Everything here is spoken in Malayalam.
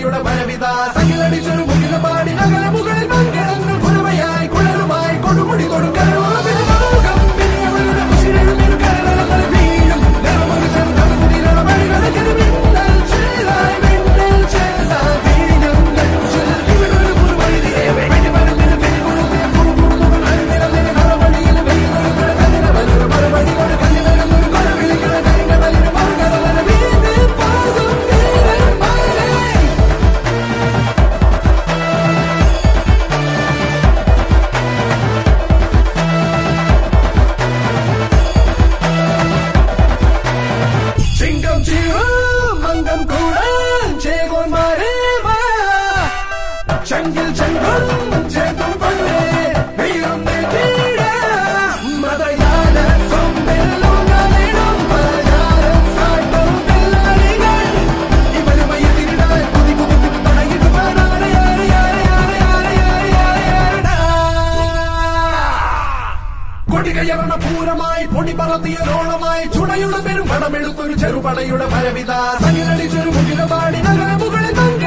ചെറുപടയുടെ പരവിത സകിലടിച്ചൊരു മുകില പാടി നഗര മുകളിൽ മംഗളങ്ങൾ കുരവയായി കുഴലുമായി കൊടുമുടി കൊടുക്കലോ ചിങ്കം ചീറും മംഗം കൂടാൻ ചേകോന്മാരെ വാ. ചങ്കിൽ ചെങ്കും ചേർത്തും കൊണ്ടേ വീറും നെറ്റിയിടാം. മതയാന സൊമ്പെല്ലുകളിടും പലചാരം സാട്ടും പിള്ളാരികൾ. ഇവരുമായി എതിരിടാൻ കുതികുതിക്കും തടയിടുവാൻ ആരെ, ആരെ, ആരെ, ആരെ, ആരെ, ആരെ, ആരെ, ആരെടാ. കൊടികയറണ പൂരമായി പൊടി പറത്തിയൊരോളമായി ചുണയുടെ പെരും പണമെടുത്തൊരു ചെറുപടയുടെ പരവിത സനിലടിച്ചൊരു മുകില പാടി നഗര മുകളിൽ